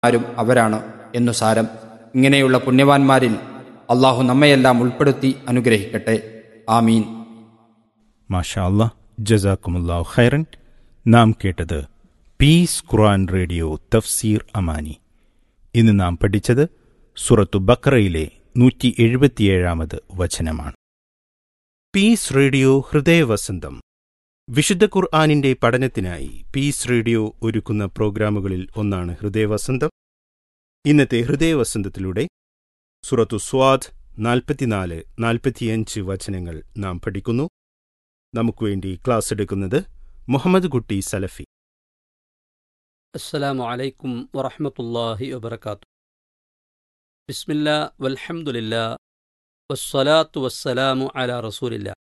ആരും അവരാണ് എന്നു സാരം ഇങ്ങനെയുള്ള പുണ്യവാന്മാരിൽ അള്ളാഹു നമ്മയെല്ലാം ഉൾപ്പെടുത്തി അനുഗ്രഹിക്കട്ടെ ആമീൻ മാഷാ അല്ലാ ജസാക്കുമുല്ലാഹു ഖൈറൻ നാം കേട്ടത് പീസ് ഖുർആൻ റേഡിയോ തഫ്സീർ അമാനി ഇന്ന് നാം പഠിച്ചത് സുറത്തു ബക്രയിലെ നൂറ്റി എഴുപത്തിയേഴാമത് വചനമാണ് പീസ് റേഡിയോ ഹൃദയവസന്തം വിശുദ്ധ ഖുർആാനിന്റെ പഠനത്തിനായി പീസ് റേഡിയോ ഒരുക്കുന്ന പ്രോഗ്രാമുകളിൽ ഒന്നാണ് ഹൃദയവസന്തം ഇന്നത്തെ ഹൃദയവസന്തത്തിലൂടെ സുറത്തു സ്വാദ് നാൽപ്പത്തിനാല് നാൽപ്പത്തിയഞ്ച് വചനങ്ങൾ നാം പഠിക്കുന്നു നമുക്ക് വേണ്ടി ക്ലാസ് എടുക്കുന്നത് മുഹമ്മദ് കുട്ടി സലഫി السلام عليكم ورحمة الله وبركاته بسم الله والحمد لله والصلاة والسلام على رسول الله